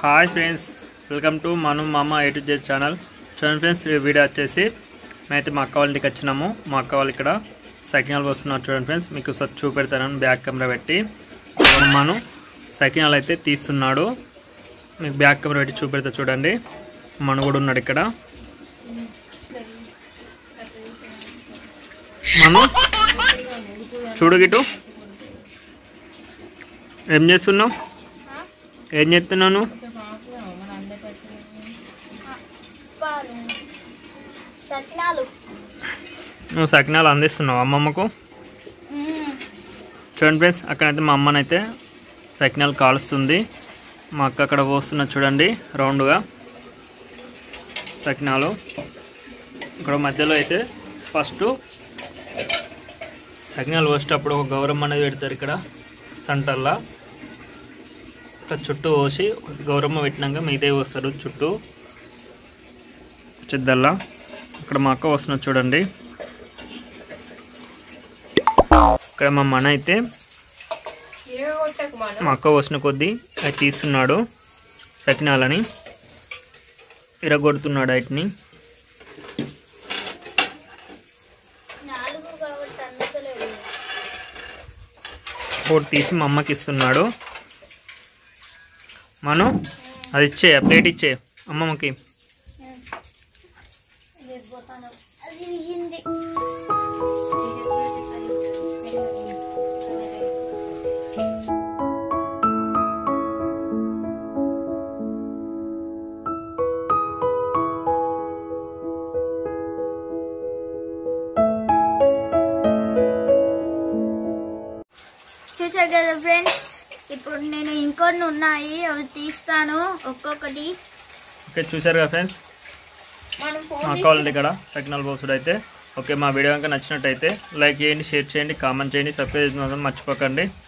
hi friends welcome to Manu Mama A to Z channel చూడండి friends ఈ video వచ్చేసి మేమైతే మా అక్క వాళ్ళ ఇంటికి వచ్చినాము మా అక్క వాళ్ళు ఇక్కడ సకినాలు వస్తున్నారు చూడండి ఫ్రెండ్స్ మీకు ఒకసారి చూపెడతాను బ్యాక్ కెమెరా పెట్టి మను సకినాలు అయితే తీస్తున్నాడు మీకు బ్యాక్ కెమెరా పెట్టి చూపెడతా చూడండి మను కూడా ఉన్నాడు ఇక్కడ మను చూడు గిటు ఏం చేస్తున్నావు ఏం చేస్తున్నావు నువ్వు పాలు సకినాలు నువ్వు సకినాలు అందిస్తున్నావు అమ్మమ్మకు చూడండి ఫ్రెండ్స్ అక్కడైతే మా అమ్మనైతే సకినాలు కాలుస్తుంది మా అక్క అక్కడ పోస్తున్నా చూడండి రౌండ్గా సకినాలు ఇక్కడ మధ్యలో అయితే ఫస్ట్ సకినాలు పోసేటప్పుడు ఒక గౌరవం అనేది పెడతారు ఇక్కడ సెంటర్లో ఇక్కడ చుట్టూ పోసి గౌరమ్మ పెట్టినాక మిగతా పోస్తారు చుట్టూ చిద్దల్లా ఇక్కడ మా అక్క వస్తున్నది చూడండి ఇక్కడ మా మన అయితే మా అక్క వచ్చిన కొద్దీ అది తీస్తున్నాడు సకినాలని ఇరగొడుతున్నాడు వాటిని నాలుగు కాబట్టి అందుకలేదు ఒకటి తీసి మా అమ్మకి ఇస్తున్నాడు మను అది ఇచ్చే ప్లేట్ ఇచ్చే అమ్మమ్మకి అది హిందీ చూసారు కదా ఫ్రెండ్స్ ఇప్పుడు నేను ఇంకొన్ని ఉన్నాయి అవి తీస్తాను ఒక్కొక్కటి ఓకే చూశారు కదా ఫ్రెండ్స్ మా అక్క వాళ్ళ ఇక్కడ టెక్నాలజీ బోసుడు అయితే ఓకే మా వీడియో కనుక నచ్చినట్టయితే లైక్ చేయండి షేర్ చేయండి కామెంట్ చేయండి సబ్స్క్రైబ్ చేసుకోవడం మర్చిపోకండి